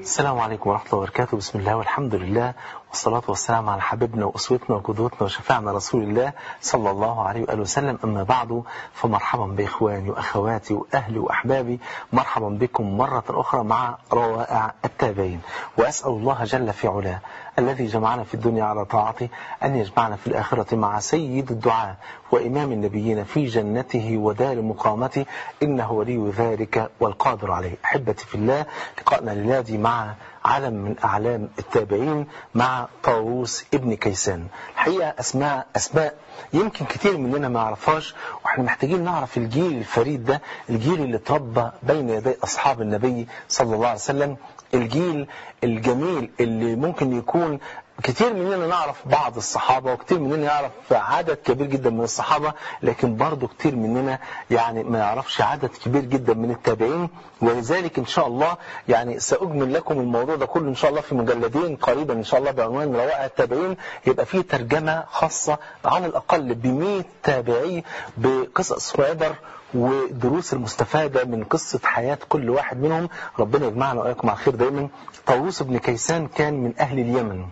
السلام عليكم ورحمة الله وبركاته بسم الله والحمد لله والصلاة والسلام على حبيبنا وأسوتنا وقدوتنا وشفاعنا رسول الله صلى الله عليه وآله وسلم أما بعد فمرحبا بإخواني وأخواتي وأهلي وأحبابي مرحبا بكم مرة أخرى مع روائع التابعين وأسأل الله جل في علاه الذي جمعنا في الدنيا على طاعته أن يجمعنا في الآخرة مع سيد الدعاء وإمام النبيين في جنته ودار مقامته إنه ولي ذلك والقادر عليه أحبتي في الله لقاءنا لنادي مع علم من أعلام التابعين مع طاووس ابن كيسان الحقيقة أسماء أسماء يمكن كتير مننا ما يعرفهاش واحنا محتاجين نعرف الجيل الفريد ده الجيل اللي اتربى بين يدي أصحاب النبي صلى الله عليه وسلم الجيل الجميل اللي ممكن يكون كتير مننا نعرف بعض الصحابة وكتير مننا يعرف عدد كبير جدا من الصحابة لكن برضو كتير مننا يعني ما يعرفش عدد كبير جدا من التابعين ولذلك إن شاء الله يعني سأجمل لكم الموضوع ده كله إن شاء الله في مجلدين قريبا إن شاء الله بعنوان روائع التابعين يبقى فيه ترجمة خاصة على الأقل ب تابعي بقصص عبر ودروس المستفادة من قصة حياة كل واحد منهم ربنا يجمعنا وإياكم على خير دايما طاووس بن كيسان كان من أهل اليمن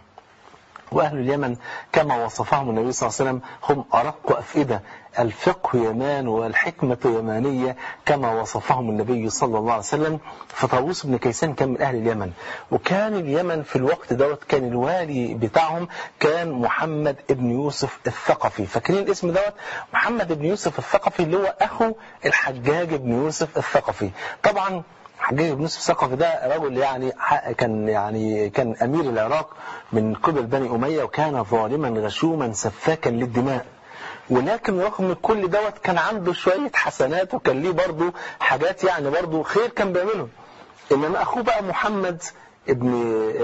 وأهل اليمن كما وصفهم النبي صلى الله عليه وسلم هم أرق أفئدة الفقه يمان والحكمة يمانية كما وصفهم النبي صلى الله عليه وسلم فطاووس بن كيسان كان من أهل اليمن وكان اليمن في الوقت دوت كان الوالي بتاعهم كان محمد بن يوسف الثقفي فاكرين الاسم دوت محمد بن يوسف الثقفي اللي هو أخو الحجاج بن يوسف الثقفي طبعا حجاج بن يوسف الثقفي ده رجل يعني كان يعني كان امير العراق من قبل بني اميه وكان ظالما غشوما سفاكا للدماء ولكن رغم كل دوت كان عنده شويه حسنات وكان ليه برضه حاجات يعني برضه خير كان بيعمله انما اخوه بقى محمد ابن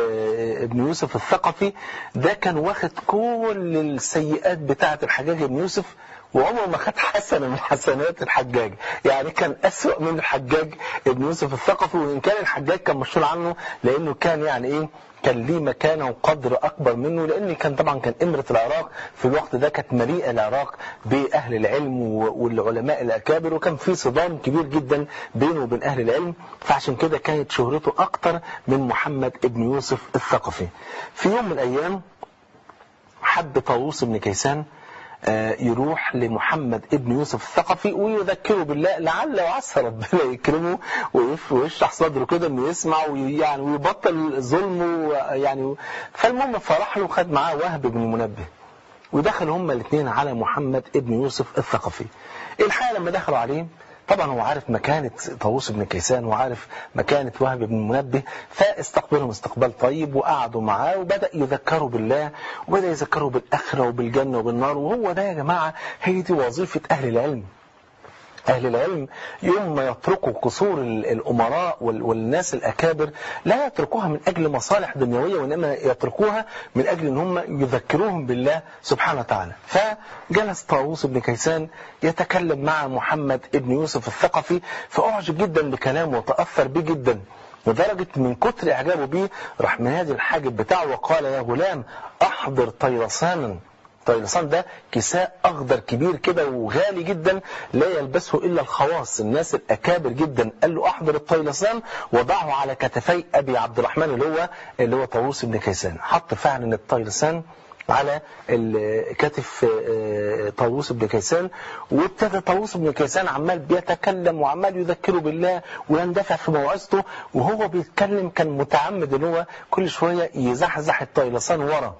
ابن يوسف الثقفي ده كان واخد كل السيئات بتاعه الحجاج بن يوسف وعمره ما خد حسنة من حسنات الحجاج يعني كان أسوأ من الحجاج ابن يوسف الثقفي وإن كان الحجاج كان مشهور عنه لأنه كان يعني إيه كان ليه مكانة وقدر أكبر منه لأن كان طبعا كان إمرة العراق في الوقت ده كانت مليئة العراق بأهل العلم والعلماء الأكابر وكان في صدام كبير جدا بينه وبين أهل العلم فعشان كده كانت شهرته أكتر من محمد ابن يوسف الثقفي في يوم من الأيام حب طاووس بن كيسان يروح لمحمد ابن يوسف الثقفي ويذكره بالله لعل وعسى ربنا يكرمه ويشرح صدره كده انه يسمع ويعني ويبطل ظلمه يعني فالمهم فراح له خد معاه وهب بن منبه ودخلوا هما الاثنين على محمد ابن يوسف الثقفي الحقيقه لما دخلوا عليه طبعا هو عارف مكانة طاووس بن كيسان وعارف مكانة وهب بن منبه فاستقبلهم استقبال طيب وقعدوا معاه وبدأ يذكروا بالله وبدأ يذكروا بالآخرة وبالجنة وبالنار وهو ده يا جماعة هي دي وظيفة أهل العلم أهل العلم يوم ما يتركوا قصور الأمراء والناس الأكابر لا يتركوها من أجل مصالح دنيوية وإنما يتركوها من أجل أن هم يذكروهم بالله سبحانه وتعالى فجلس طاووس بن كيسان يتكلم مع محمد بن يوسف الثقفي فأعجب جدا بكلامه وتأثر به جدا لدرجة من كتر إعجابه بيه راح منادي الحاجب بتاعه وقال يا غلام أحضر طيرسانا الطيلسان ده كساء أخضر كبير كده وغالي جدا لا يلبسه إلا الخواص الناس الأكابر جدا قال له أحضر الطيلسان وضعه على كتفي أبي عبد الرحمن اللي هو اللي هو طاووس بن كيسان حط فعلا الطيلسان على كتف طاووس بن كيسان وابتدى طاووس بن كيسان عمال بيتكلم وعمال يذكره بالله ويندفع في موعظته وهو بيتكلم كان متعمد ان هو كل شويه يزحزح الطيلسان ورا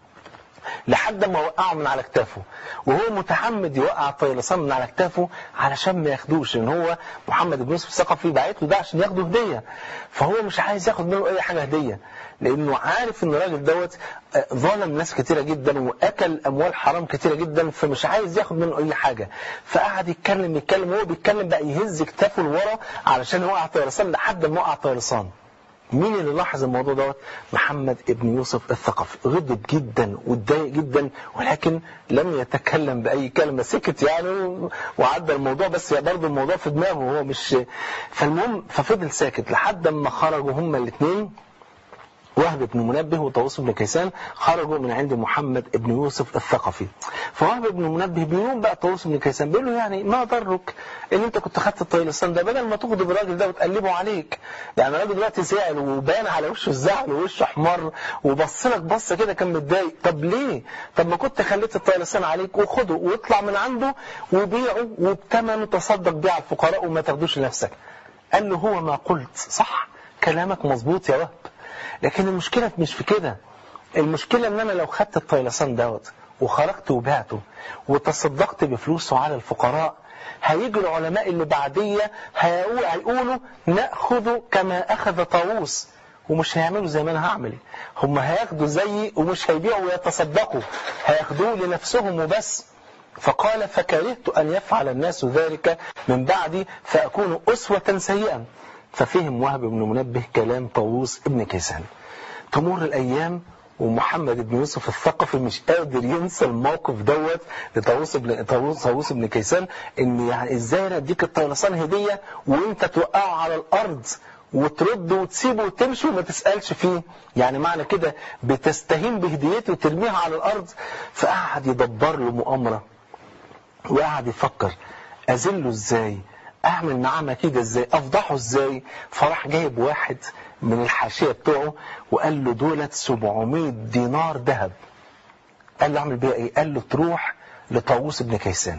لحد ما وقعه من على كتافه وهو متحمد يوقع الطيلسان من على كتافه علشان ما ياخدوش ان هو محمد بن يوسف الثقفي باعت له ده عشان ياخده هديه فهو مش عايز ياخد منه اي حاجه هديه لانه عارف ان الراجل دوت ظلم ناس كتيره جدا واكل اموال حرام كتيره جدا فمش عايز ياخد منه اي حاجه فقعد يتكلم يتكلم وهو بيتكلم بقى يهز كتافه لورا علشان يوقع الطيلسان لحد ما وقع الطيلسان مين اللي لاحظ الموضوع دوت محمد ابن يوسف الثقفي غضب جدا واتضايق جدا ولكن لم يتكلم بأي كلمة سكت يعني وعدى الموضوع بس برضه الموضوع في دماغه هو مش فالمهم ففضل ساكت لحد ما خرجوا هما الاثنين وهب بن منبه وطاووس بن كيسان خرجوا من عند محمد بن يوسف الثقفي فوهب بن منبه بيقوم بقى طاووس بن كيسان بيقول له يعني ما ضرك ان انت كنت خدت الطيلسان ده بدل ما تغضب الراجل ده وتقلبه عليك يعني الراجل دلوقتي زعل وبان على وشه الزعل ووشه احمر وبص لك بصه كده كان متضايق طب ليه طب ما كنت خليت الطيلسان عليك وخده واطلع من عنده وبيعه وبثمنه تصدق بيه على الفقراء وما تاخدوش لنفسك قال له هو ما قلت صح كلامك مظبوط يا وهب لكن المشكلة مش في كده المشكلة ان انا لو خدت الطيلسان دوت وخرجت وبعته وتصدقت بفلوسه على الفقراء هيجي العلماء اللي بعدية هيقولوا نأخذ كما أخذ طاووس ومش هيعملوا زي ما أنا هعمل هم هياخدوا زيي ومش هيبيعوا ويتصدقوا هياخدوه لنفسهم وبس فقال فكرهت أن يفعل الناس ذلك من بعدي فأكون أسوة سيئا ففهم وهب بن منبه كلام طاووس ابن كيسان تمر الأيام ومحمد بن يوسف الثقفي مش قادر ينسى الموقف دوت لطاووس بن طاووس طاووس بن كيسان ان يعني ازاي انا اديك الطيلسان هديه وانت توقعه على الارض وترد وتسيبه وتمشي وما تسالش فيه يعني معنى كده بتستهين بهديته وترميها على الارض فقعد يدبر له مؤامره وقعد يفكر اذله ازاي اعمل معاه مكيده ازاي افضحه ازاي فراح جايب واحد من الحاشيه بتوعه وقال له دولت 700 دينار ذهب قال له اعمل بيها ايه قال له تروح لطاووس بن كيسان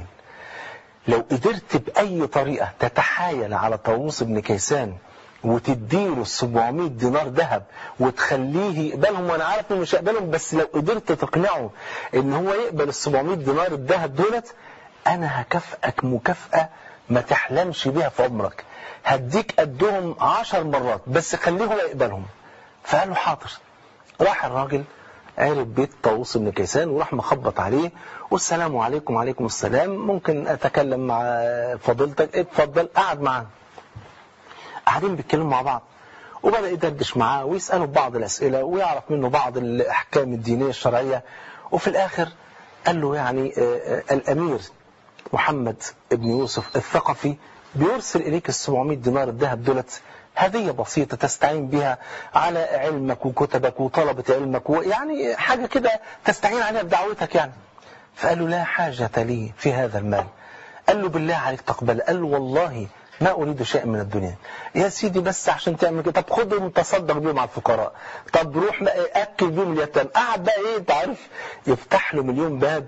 لو قدرت باي طريقه تتحايل على طاووس بن كيسان وتديله ال 700 دينار ذهب وتخليه يقبلهم وانا عارف انه مش هيقبلهم بس لو قدرت تقنعه ان هو يقبل ال 700 دينار الذهب دولت انا هكافئك مكافاه ما تحلمش بيها في عمرك هديك قدهم عشر مرات بس خليه هو يقبلهم فقال له حاضر راح الراجل عرف بيت طاووس بن كيسان وراح مخبط عليه والسلام عليكم وعليكم السلام ممكن اتكلم مع فضيلتك اتفضل قعد معاه قاعدين بيتكلموا مع بعض وبدأ يدردش معاه ويسأله بعض الأسئلة ويعرف منه بعض الأحكام الدينية الشرعية وفي الآخر قال له يعني الأمير محمد بن يوسف الثقفي بيرسل إليك ال 700 دينار الذهب دولت هدية بسيطة تستعين بها على علمك وكتبك وطلبة علمك ويعني حاجة كده تستعين عليها بدعوتك يعني فقال له لا حاجة لي في هذا المال قال له بالله عليك تقبل قال له والله ما أريد شيء من الدنيا يا سيدي بس عشان تعمل كده طب خدهم تصدق بيهم على الفقراء طب روح بقى أكل بيهم اليتام قعد بقى إيه أنت عارف يفتح له مليون باب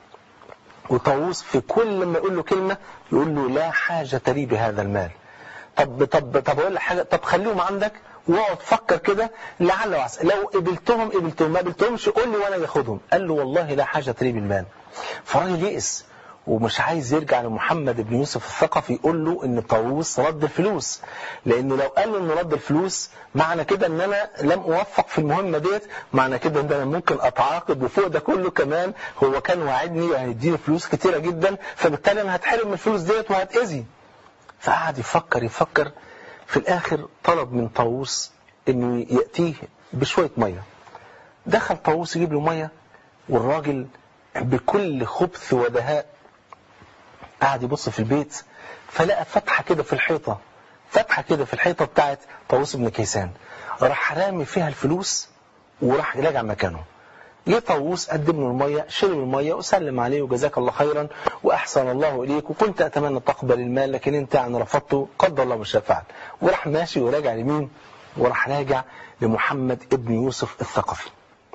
وطاووس في كل ما يقول له كلمة يقول له لا حاجة لي بهذا المال طب طب طب اقول لك حاجه طب خليهم عندك واقعد فكر كده لعل وعسى لو قبلتهم قبلتهم ما قبلتهمش قول لي وانا باخدهم قال له والله لا حاجه لي بالمال فالراجل يئس ومش عايز يرجع لمحمد بن يوسف الثقفي يقول له ان طاووس رد الفلوس لانه لو قال له انه رد الفلوس معنى كده ان انا لم اوفق في المهمه ديت معنى كده ان انا ممكن اتعاقب وفوق ده كله كمان هو كان واعدني وهيديني فلوس كتيره جدا فبالتالي انا هتحرم من الفلوس ديت وهتاذي فقعد يفكر يفكر في الآخر طلب من طاووس انه يأتيه بشوية مية دخل طاووس يجيب له مية والراجل بكل خبث ودهاء قعد يبص في البيت فلقى فتحة كده في الحيطة فتحة كده في الحيطة بتاعت طاووس بن كيسان راح رامي فيها الفلوس وراح راجع مكانه جه طاووس قدم له الميه شرب الميه وسلم عليه وجزاك الله خيرا واحسن الله اليك وكنت اتمنى تقبل المال لكن انت يعني رفضته قدر الله ما شاء فعل وراح ماشي وراجع لمين وراح راجع لمحمد ابن يوسف الثقفي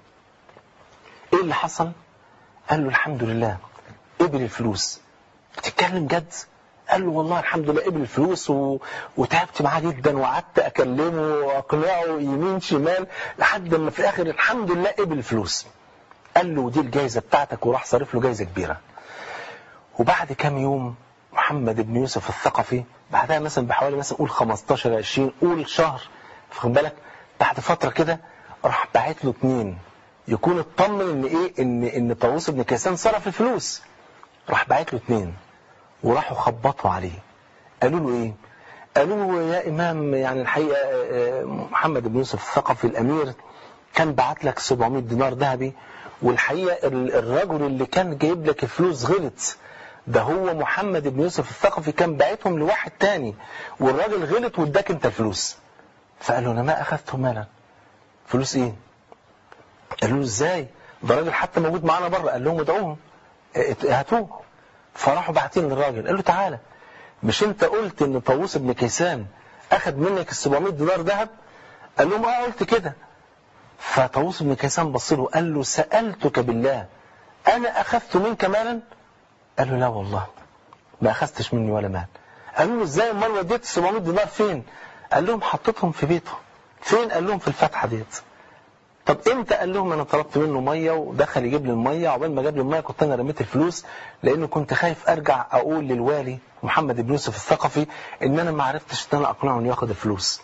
ايه اللي حصل قال له الحمد لله قبل الفلوس بتتكلم جد قال له والله الحمد لله قبل الفلوس و... وتعبت معاه جدا وقعدت اكلمه واقنعه يمين شمال لحد ما في الاخر الحمد لله قبل الفلوس قال له دي الجايزه بتاعتك وراح صارف له جايزه كبيره وبعد كام يوم محمد بن يوسف الثقفي بعدها مثلا بحوالي مثلا قول 15 20 قول شهر واخد بالك بعد فتره كده راح باعت له اثنين يكون اطمن ان ايه ان ان طاووس بن كيسان صرف الفلوس راح باعت له اثنين وراحوا خبطوا عليه قالوا له ايه قالوا له يا امام يعني الحقيقه محمد بن يوسف الثقفي الامير كان بعت لك 700 دينار ذهبي والحقيقه الرجل اللي كان جايب لك الفلوس غلط ده هو محمد بن يوسف الثقفي كان باعتهم لواحد تاني والراجل غلط واداك انت الفلوس فقال له انا ما اخذت مالا فلوس ايه قالوا له ازاي ده راجل حتى موجود معانا بره قال لهم ادعوهم هاتوه فراحوا باعتين للراجل قال له تعالى مش انت قلت ان طاووس بن كيسان اخذ منك ال 700 دولار ذهب قال لهم اه قلت كده فطاووس بن كيسان بص له قال له سالتك بالله انا اخذت منك مالا قال له لا والله ما اخذتش مني ولا مال قالوا له ازاي امال وديت ال 700 دولار فين قال لهم حطيتهم في بيته فين قال لهم في الفتحه ديت طب امتى قال لهم انا طلبت منه ميه ودخل يجيب لي الميه عقبال ما جاب لي الميه كنت انا رميت الفلوس لانه كنت خايف ارجع اقول للوالي محمد بن يوسف الثقفي ان انا ما عرفتش ان انا اقنعه انه ياخد الفلوس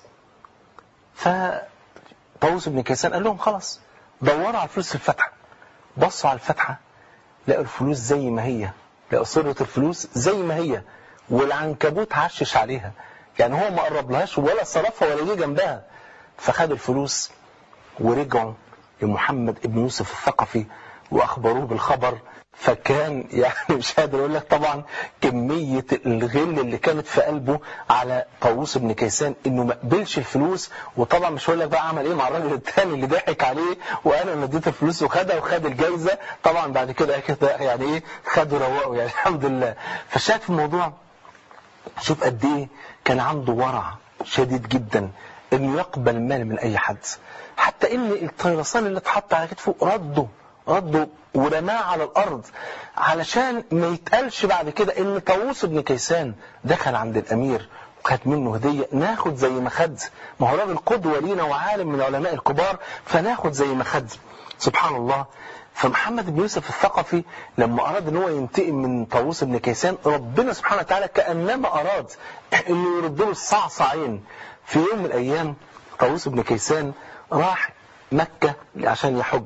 فطاووس بن كيسان قال لهم خلاص دوروا على الفلوس في الفتحه بصوا على الفتحه لقوا الفلوس زي ما هي لقوا صرة الفلوس زي ما هي والعنكبوت عشش عليها يعني هو ما قرب لهاش ولا صرفها ولا جه جنبها فخد الفلوس ورجعوا لمحمد ابن يوسف الثقفي واخبروه بالخبر فكان يعني مش قادر اقول لك طبعا كميه الغل اللي كانت في قلبه على طاووس بن كيسان انه ما قبلش الفلوس وطبعا مش هقول لك بقى عمل ايه مع الراجل الثاني اللي ضحك عليه وانا اللي اديته الفلوس وخدها وخد الجايزه طبعا بعد كده كده يعني ايه خدوا روقوا يعني الحمد لله فالشاهد في الموضوع شوف قد ايه كان عنده ورع شديد جدا انه يقبل مال من اي حد حتى ان الطيرسان اللي اتحط على كتفه رده رده ورماه على الارض علشان ما يتقالش بعد كده ان طاووس بن كيسان دخل عند الامير وخد منه هديه ناخد زي ما خد ما هو راجل قدوه لينا وعالم من العلماء الكبار فناخد زي ما خد سبحان الله فمحمد بن يوسف الثقفي لما أراد أن هو ينتقم من طاووس بن كيسان ربنا سبحانه وتعالى كأنما أراد أنه يرد له الصعصعين في يوم من الأيام طاووس بن كيسان راح مكة عشان يحج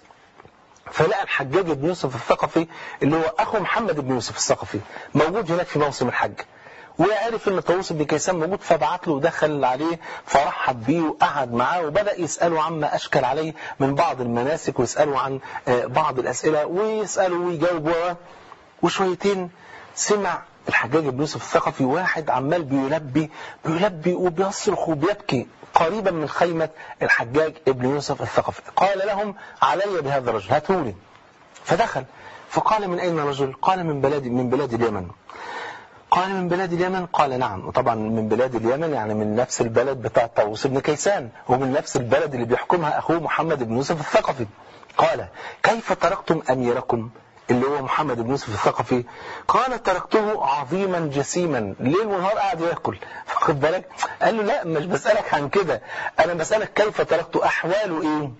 فلقى الحجاج بن يوسف الثقفي اللي هو أخو محمد بن يوسف الثقفي موجود هناك في موسم الحج وعرف ان طاووس بن كيسان موجود فبعت له ودخل عليه فرحب بيه وقعد معاه وبدا يساله عما اشكل عليه من بعض المناسك ويساله عن بعض الاسئله ويساله ويجاوب وشويتين سمع الحجاج بن يوسف الثقفي واحد عمال بيلبي بيلبي وبيصرخ وبيبكي قريبا من خيمة الحجاج ابن يوسف الثقفي قال لهم علي بهذا الرجل هاتولي فدخل فقال من أين رجل قال من بلاد من بلاد اليمن قال من بلاد اليمن قال نعم وطبعا من بلاد اليمن يعني من نفس البلد بتاع طاووس بن كيسان ومن نفس البلد اللي بيحكمها أخوه محمد بن يوسف الثقفي قال كيف تركتم أميركم اللي هو محمد بن يوسف الثقفي قال تركته عظيما جسيما ليل ونهار قاعد ياكل فخد بالك قال له لا مش بسألك عن كده انا بسألك كيف تركته احواله ايه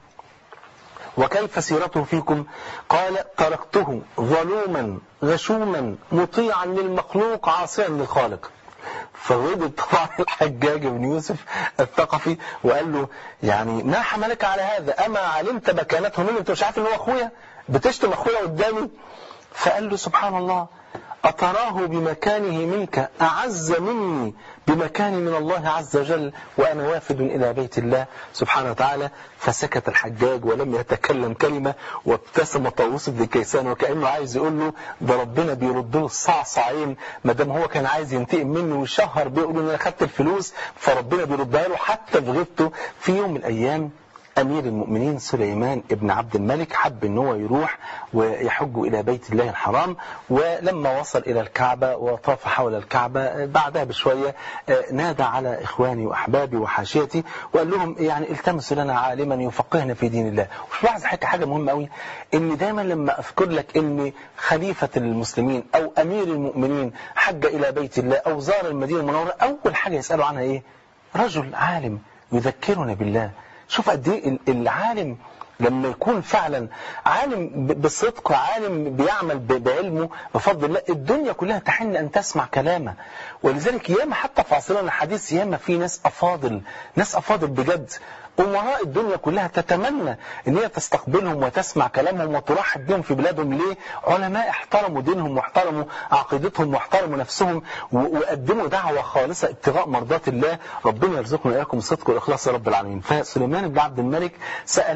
وكيف سيرته فيكم قال تركته ظلوما غشوما مطيعا للمخلوق عاصيا للخالق فغضب طبعا الحجاج بن يوسف الثقفي وقال له يعني ما حملك على هذا اما علمت مكانته منه انت مش عارف ان هو اخويا بتشتم اخويا قدامي فقال له سبحان الله أتراه بمكانه منك أعز مني بمكاني من الله عز وجل وأنا وافد إلى بيت الله سبحانه وتعالى فسكت الحجاج ولم يتكلم كلمة وابتسم طاووس بن كيسان وكأنه عايز يقول له ده ربنا بيرد له الصعصعين ما دام هو كان عايز ينتقم منه ويشهر بيقول له أنا خدت الفلوس فربنا بيردها له حتى في غيبته في يوم من الأيام أمير المؤمنين سليمان ابن عبد الملك حب ان هو يروح ويحج إلى بيت الله الحرام ولما وصل إلى الكعبة وطاف حول الكعبة بعدها بشوية نادى على إخواني وأحبابي وحاشيتي وقال لهم يعني التمسوا لنا عالما يفقهنا في دين الله وش لاحظ حاجة حاجة مهمة قوي إن دايما لما أذكر لك إن خليفة المسلمين أو أمير المؤمنين حج إلى بيت الله أو زار المدينة المنورة أول حاجة يسألوا عنها إيه رجل عالم يذكرنا بالله شوف قد ايه العالم لما يكون فعلا عالم بصدق عالم بيعمل بعلمه بفضل الله الدنيا كلها تحن أن تسمع كلامه ولذلك ياما حتى في عصرنا الحديث ياما في ناس أفاضل ناس أفاضل بجد أمراء الدنيا كلها تتمنى ان هي تستقبلهم وتسمع كلامهم وترحب بهم في بلادهم ليه علماء احترموا دينهم واحترموا عقيدتهم واحترموا نفسهم وقدموا دعوة خالصة ابتغاء مرضات الله ربنا يرزقنا إياكم الصدق والإخلاص يا رب العالمين فسليمان بن عبد الملك سأل قال لهم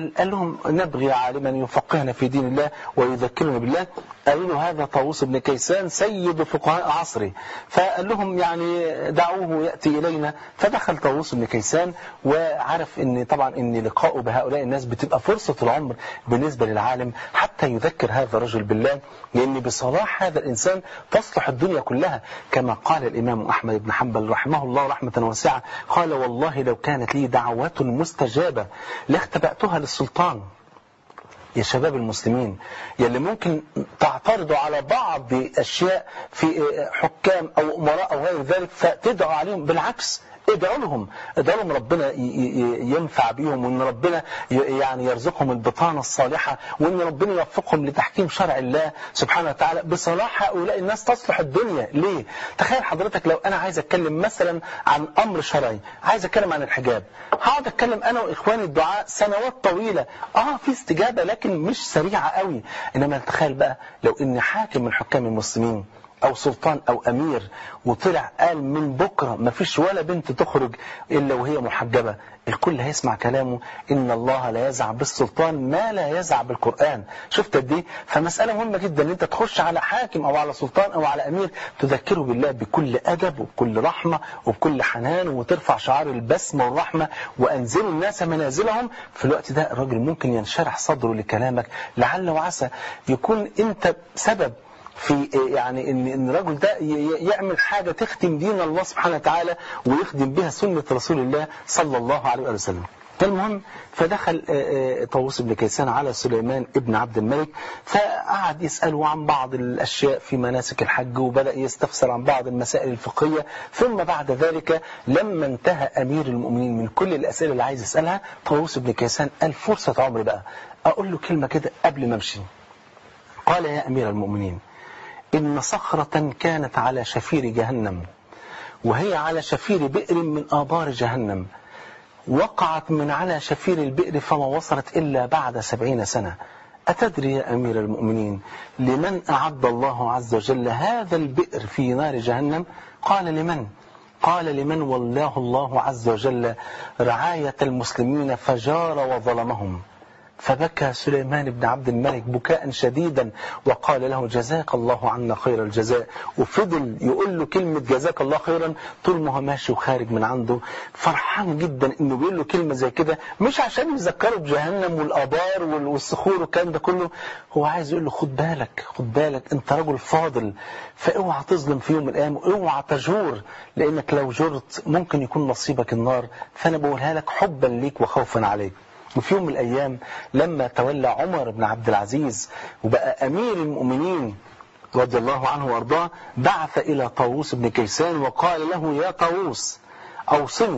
لهم نبغي عالما يفقهنا في دين الله ويذكرنا بالله قالوا له هذا طاووس بن كيسان سيد فقهاء عصره فقال لهم يعني دعوه يأتي إلينا فدخل طاووس بن كيسان وعرف ان طبعا ان لقاؤه بهؤلاء الناس بتبقى فرصة العمر بالنسبة للعالم حتى يذكر هذا الرجل بالله لأن بصلاح هذا الإنسان تصلح الدنيا كلها كما قال الإمام أحمد بن حنبل رحمه الله رحمة واسعة قال والله لو كانت لي دعوات مستجابة لاختبأتها للسلطان يا شباب المسلمين يلي ممكن تعترضوا على بعض أشياء في حكام أو أمراء أو غير ذلك فتدعوا عليهم بالعكس ادعوا لهم ادعوا لهم ربنا ينفع بيهم وان ربنا يعني يرزقهم البطانه الصالحه وان ربنا يوفقهم لتحكيم شرع الله سبحانه وتعالى بصلاح هؤلاء الناس تصلح الدنيا ليه تخيل حضرتك لو انا عايز اتكلم مثلا عن امر شرعي عايز اتكلم عن الحجاب هقعد اتكلم انا واخواني الدعاء سنوات طويله اه في استجابه لكن مش سريعه قوي انما تخيل بقى لو ان حاكم من حكام المسلمين او سلطان او امير وطلع قال من بكرة ما فيش ولا بنت تخرج الا وهي محجبة الكل هيسمع كلامه ان الله لا يزع بالسلطان ما لا يزع بالقرآن شفت قد ايه فمسألة مهمة جدا ان انت تخش على حاكم او على سلطان او على امير تذكره بالله بكل ادب وبكل رحمة وبكل حنان وترفع شعار البسمة والرحمة وانزلوا الناس منازلهم في الوقت ده الراجل ممكن ينشرح صدره لكلامك لعل وعسى يكون انت سبب في يعني ان ان الرجل ده يعمل حاجه تخدم دين الله سبحانه وتعالى ويخدم بها سنه رسول الله صلى الله عليه وسلم. فالمهم فدخل طاووس بن كيسان على سليمان ابن عبد الملك فقعد يسأله عن بعض الأشياء في مناسك الحج وبدأ يستفسر عن بعض المسائل الفقهية ثم بعد ذلك لما انتهى أمير المؤمنين من كل الأسئلة اللي عايز يسألها طاووس بن كيسان قال فرصة عمري بقى أقول له كلمة كده قبل ما أمشي قال يا أمير المؤمنين إن صخرة كانت على شفير جهنم وهي على شفير بئر من آبار جهنم وقعت من على شفير البئر فما وصلت إلا بعد سبعين سنة أتدري يا أمير المؤمنين لمن أعد الله عز وجل هذا البئر في نار جهنم قال لمن قال لمن والله الله عز وجل رعاية المسلمين فجار وظلمهم فبكى سليمان بن عبد الملك بكاء شديدا وقال له جزاك الله عنا خير الجزاء وفضل يقول له كلمة جزاك الله خيرا طول ما هو ماشي وخارج من عنده فرحان جدا انه بيقول له كلمة زي كده مش عشان يذكره بجهنم والآبار والصخور والكلام ده كله هو عايز يقول له خد بالك خد بالك انت رجل فاضل فاوعى تظلم في يوم من الايام اوعى تجور لانك لو جرت ممكن يكون نصيبك النار فانا بقولها لك حبا ليك وخوفا عليك وفي يوم من الأيام لما تولى عمر بن عبد العزيز وبقى أمير المؤمنين رضي الله عنه وارضاه بعث إلى طاووس بن كيسان وقال له يا طاووس أوصني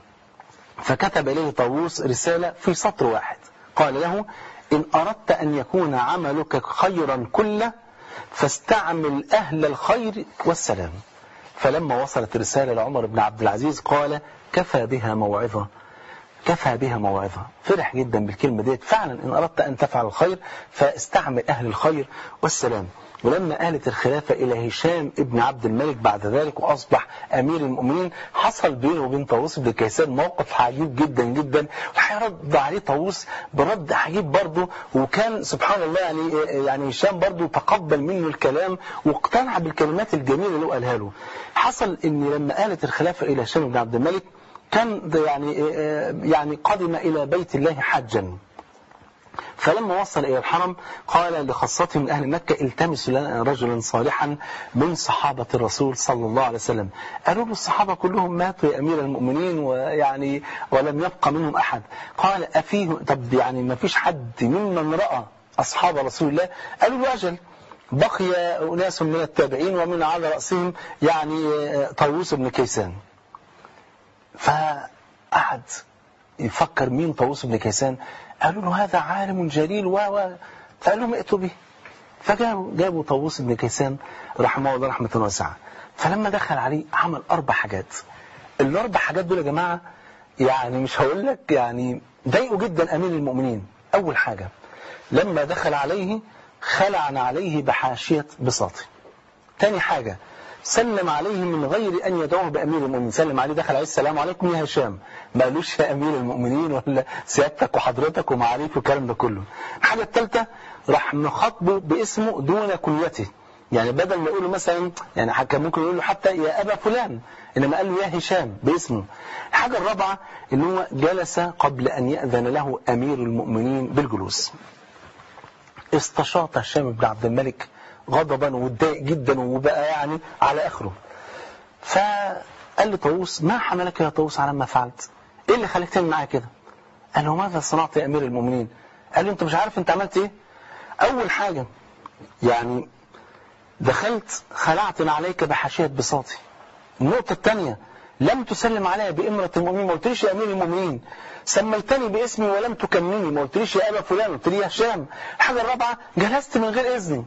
فكتب إليه طاووس رسالة في سطر واحد قال له إن أردت أن يكون عملك خيرا كله فاستعمل أهل الخير والسلام فلما وصلت رسالة لعمر بن عبد العزيز قال كفى بها موعظة كفى بها موعظة فرح جدا بالكلمة ديت فعلا إن أردت أن تفعل الخير فاستعمل أهل الخير والسلام ولما آلت الخلافة إلى هشام ابن عبد الملك بعد ذلك وأصبح أمير المؤمنين حصل بينه وبين طاووس بن كيسان موقف عجيب جدا جدا وهيرد عليه طاووس برد عجيب برضه وكان سبحان الله يعني يعني هشام برضه تقبل منه الكلام واقتنع بالكلمات الجميلة اللي هو قالها له حصل إن لما آلت الخلافة إلى هشام بن عبد الملك كان يعني يعني قدم إلى بيت الله حجا فلما وصل إلى الحرم قال لخاصته من أهل مكة التمسوا لنا رجلا صالحا من صحابة الرسول صلى الله عليه وسلم قالوا له الصحابة كلهم ماتوا يا أمير المؤمنين ويعني ولم يبقى منهم أحد قال أفيه طب يعني ما فيش حد ممن رأى أصحاب رسول الله قالوا له أجل بقي أناس من التابعين ومن على رأسهم يعني طاووس بن كيسان فقعد يفكر مين طاووس بن كيسان قالوا له هذا عالم جليل و فقال لهم ائتوا به فجابوا جابوا طاووس بن كيسان رحمه الله رحمة واسعة فلما دخل عليه عمل أربع حاجات الأربع حاجات دول يا جماعة يعني مش هقول لك يعني ضايقوا جدا أمير المؤمنين أول حاجة لما دخل عليه خلع عليه بحاشية بساطه تاني حاجة سلم عليه من غير أن يدعوه بأمير المؤمنين سلم عليه دخل عليه السلام عليكم يا هشام ما قالوش يا أمير المؤمنين ولا سيادتك وحضرتك ومعاريف والكلام ده كله الحاجة الثالثة راح مخاطبه باسمه دون كنيته يعني بدل ما يقول له مثلا يعني كان ممكن يقول له حتى يا أبا فلان إنما قال له يا هشام باسمه الحاجة الرابعة إن هو جلس قبل أن يأذن له أمير المؤمنين بالجلوس استشاط هشام بن عبد الملك غضبا واتضايق جدا وبقى يعني على آخره فقال له طاووس ما حملك يا طاووس على ما فعلت ايه اللي خليك تعمل معايا كده قال له ماذا صنعت يا امير المؤمنين قال له انت مش عارف انت عملت ايه اول حاجة يعني دخلت خلعت عليك بحاشية بساطي النقطة الثانية لم تسلم علي بإمرة المؤمنين ما قلتليش يا أمير المؤمنين سميتني باسمي ولم تكمني ما قلتليش يا أبا فلان قلت لي يا هشام الحاجة الرابعة جلست من غير إذني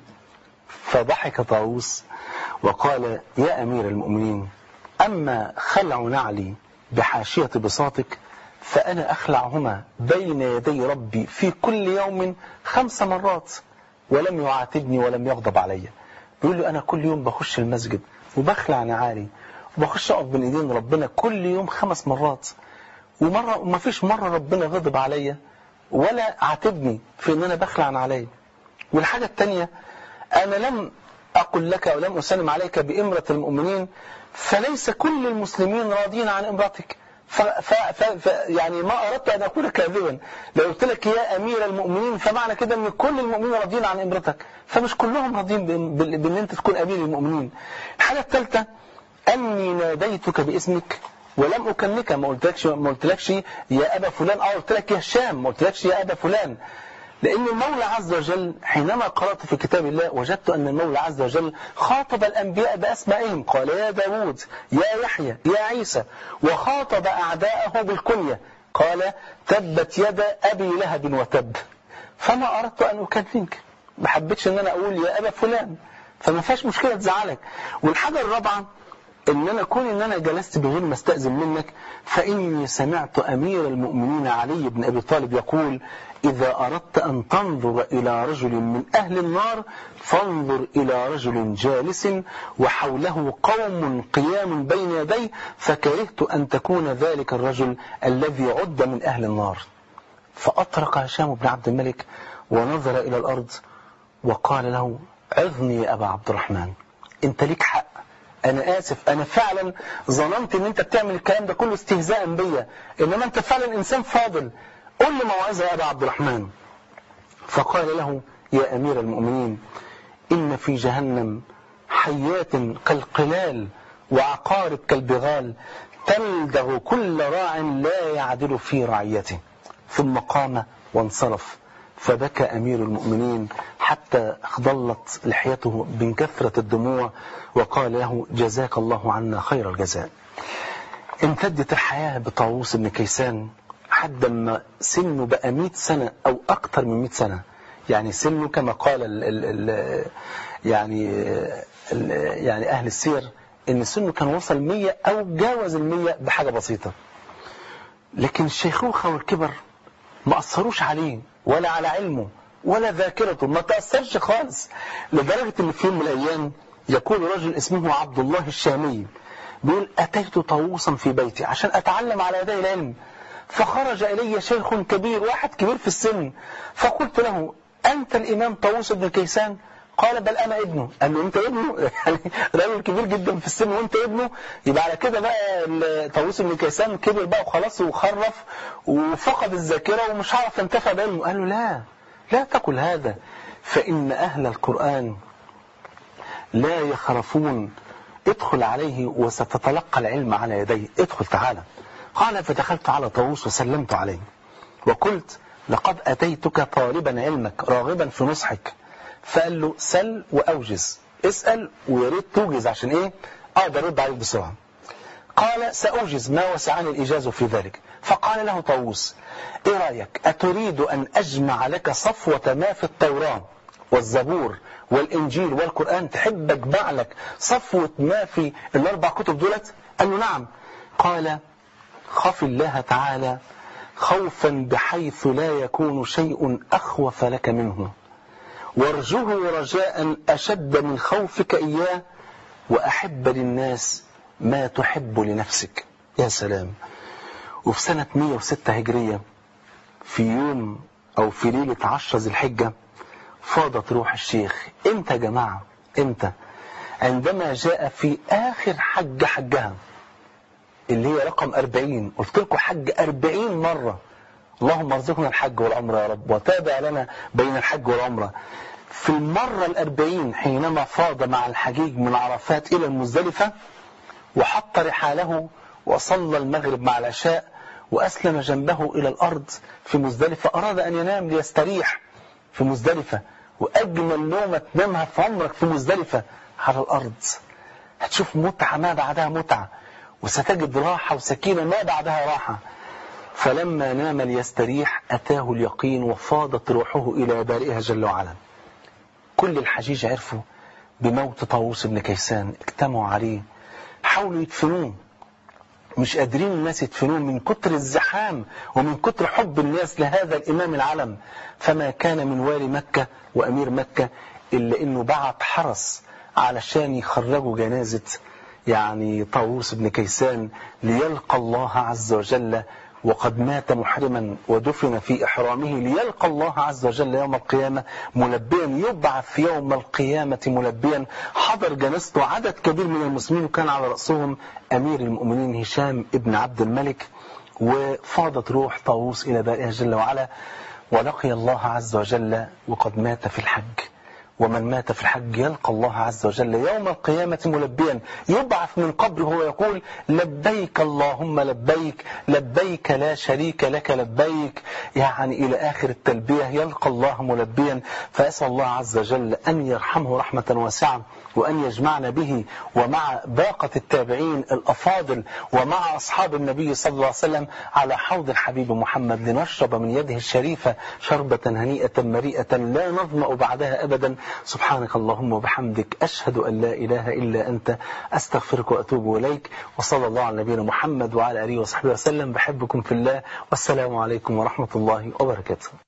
فضحك طاووس وقال يا أمير المؤمنين أما خلع نعلي بحاشية بساطك فأنا أخلعهما بين يدي ربي في كل يوم خمس مرات ولم يعاتبني ولم يغضب علي بيقول له أنا كل يوم بخش المسجد وبخلع نعالي وبخش أقف بين إيدين ربنا كل يوم خمس مرات ومرة وما فيش مرة ربنا غضب عليا ولا عاتبني في ان انا بخلع نعلي والحاجة الثانية انا لم اقل لك او لم اسلم عليك بامرة المؤمنين فليس كل المسلمين راضين عن امرتك ف ف ف ف يعني ما اردت ان اكون كاذبا لو قلت لك يا امير المؤمنين فمعنى كده ان كل المؤمنين راضين عن امرتك فمش كلهم راضين بان انت تكون امير المؤمنين الحاجة الثالثة اني ناديتك باسمك ولم أكنك ما قلتلكش ما قلتلكش يا أبا فلان أو قلت لك يا هشام ما قلتلكش يا أبا فلان لأن المولى عز وجل حينما قرأت في كتاب الله وجدت أن المولى عز وجل خاطب الأنبياء بأسمائهم قال يا داود يا يحيى يا عيسى وخاطب أعداءه بالكنية قال تبت يد أبي لهب وتب فما أردت أن أكلمك ما حبيتش أن أنا أقول يا أبا فلان فما فيهاش مشكلة تزعلك والحاجة الرابعة ان انا كون ان انا جلست بغير ما استأذن منك فاني سمعت امير المؤمنين علي بن ابي طالب يقول اذا اردت ان تنظر الى رجل من اهل النار فانظر الى رجل جالس وحوله قوم قيام بين يديه فكرهت ان تكون ذلك الرجل الذي عد من اهل النار فاطرق هشام بن عبد الملك ونظر الى الارض وقال له عظني يا ابا عبد الرحمن انت ليك حق انا اسف انا فعلا ظننت ان انت بتعمل الكلام ده كله استهزاء بيا انما انت فعلا انسان فاضل قل لي موعظه يا ابا عبد الرحمن فقال له يا امير المؤمنين ان في جهنم حيات كالقلال وعقارب كالبغال تلدغ كل راع لا يعدل في رعيته ثم قام وانصرف فبكى أمير المؤمنين حتى ضلت لحيته من كثرة الدموع وقال له جزاك الله عنا خير الجزاء امتدت الحياة بطاووس بن كيسان حد ما سنه بقى 100 سنة أو أكثر من 100 سنة يعني سنه كما قال ال ال ال يعني ال يعني أهل السير إن سنه كان وصل 100 أو جاوز ال 100 بحاجة بسيطة لكن الشيخوخة والكبر ما أثروش عليه ولا على علمه ولا ذاكرته ما تأثرش خالص لدرجة ان في يوم من الأيام يقول رجل اسمه عبد الله الشامي بيقول أتيت طاووسا في بيتي عشان أتعلم على يدي العلم فخرج إلي شيخ كبير واحد كبير في السن فقلت له أنت الإمام طاووس بن كيسان قال بل أنا ابنه قال له أنت ابنه يعني راجل كبير جدا في السن وأنت ابنه يبقى على كده بقى طاووس بن كيسان كبر بقى وخلاص وخرف وفقد الذاكرة ومش هعرف ينتفع بعلمه قال له لا لا تقل هذا فإن أهل القرآن لا يخرفون ادخل عليه وستتلقى العلم على يديه ادخل تعالى قال فدخلت على طاووس وسلمت عليه وقلت لقد أتيتك طالبا علمك راغبا في نصحك فقال له سل وأوجز اسأل ويا ريت توجز عشان ايه اقدر ارد عليك بسرعة قال سأوجز ما وسعني الإجاز في ذلك فقال له طاووس ايه رأيك أتريد أن أجمع لك صفوة ما في التوراة والزبور والإنجيل والقرآن تحب أجمع لك صفوة ما في الأربع كتب دولت قال له نعم قال خف الله تعالى خوفا بحيث لا يكون شيء أخوف لك منه وارجوه رجاء أشد من خوفك إياه وأحب للناس ما تحب لنفسك يا سلام وفي سنة 106 هجرية في يوم أو في ليلة عشرة ذي الحجة فاضت روح الشيخ امتى يا جماعة امتى عندما جاء في آخر حج حجها اللي هي رقم 40 قلت لكم حج 40 مرة اللهم ارزقنا الحج والعمرة يا رب وتابع لنا بين الحج والعمرة في المرة الأربعين حينما فاض مع الحجيج من عرفات إلى المزدلفة وحط رحاله وصلى المغرب مع العشاء وأسلم جنبه إلى الأرض في مزدلفة أراد أن ينام ليستريح في مزدلفة وأجمل نومة تنامها في عمرك في مزدلفة على الأرض هتشوف متعة ما بعدها متعة وستجد راحة وسكينة ما بعدها راحة فلما نام ليستريح أتاه اليقين وفاضت روحه إلى بارئها جل وعلا كل الحجيج عرفوا بموت طاووس بن كيسان اجتمعوا عليه حاولوا يدفنوه مش قادرين الناس يدفنوه من كتر الزحام ومن كتر حب الناس لهذا الإمام العلم فما كان من والي مكة وأمير مكة إلا أنه بعت حرس علشان يخرجوا جنازة يعني طاووس بن كيسان ليلقى الله عز وجل وقد مات محرما ودفن في إحرامه ليلقى الله عز وجل يوم القيامة ملبيا يبعث في يوم القيامة ملبيا حضر جنازته عدد كبير من المسلمين وكان على رأسهم أمير المؤمنين هشام ابن عبد الملك وفاضت روح طاووس إلى بارئها جل وعلا ولقي الله عز وجل وقد مات في الحج ومن مات في الحج يلقى الله عز وجل يوم القيامة ملبيا يبعث من قبره ويقول لبيك اللهم لبيك لبيك لا شريك لك لبيك يعني إلى آخر التلبية يلقى الله ملبيا فأسأل الله عز وجل أن يرحمه رحمة واسعة وأن يجمعنا به ومع باقة التابعين الأفاضل ومع أصحاب النبي صلى الله عليه وسلم على حوض الحبيب محمد لنشرب من يده الشريفة شربة هنيئة مريئة لا نظمأ بعدها أبدا سبحانك اللهم وبحمدك أشهد أن لا إله إلا أنت أستغفرك وأتوب إليك وصلى الله على نبينا محمد وعلى آله وصحبه وسلم بحبكم في الله والسلام عليكم ورحمة الله وبركاته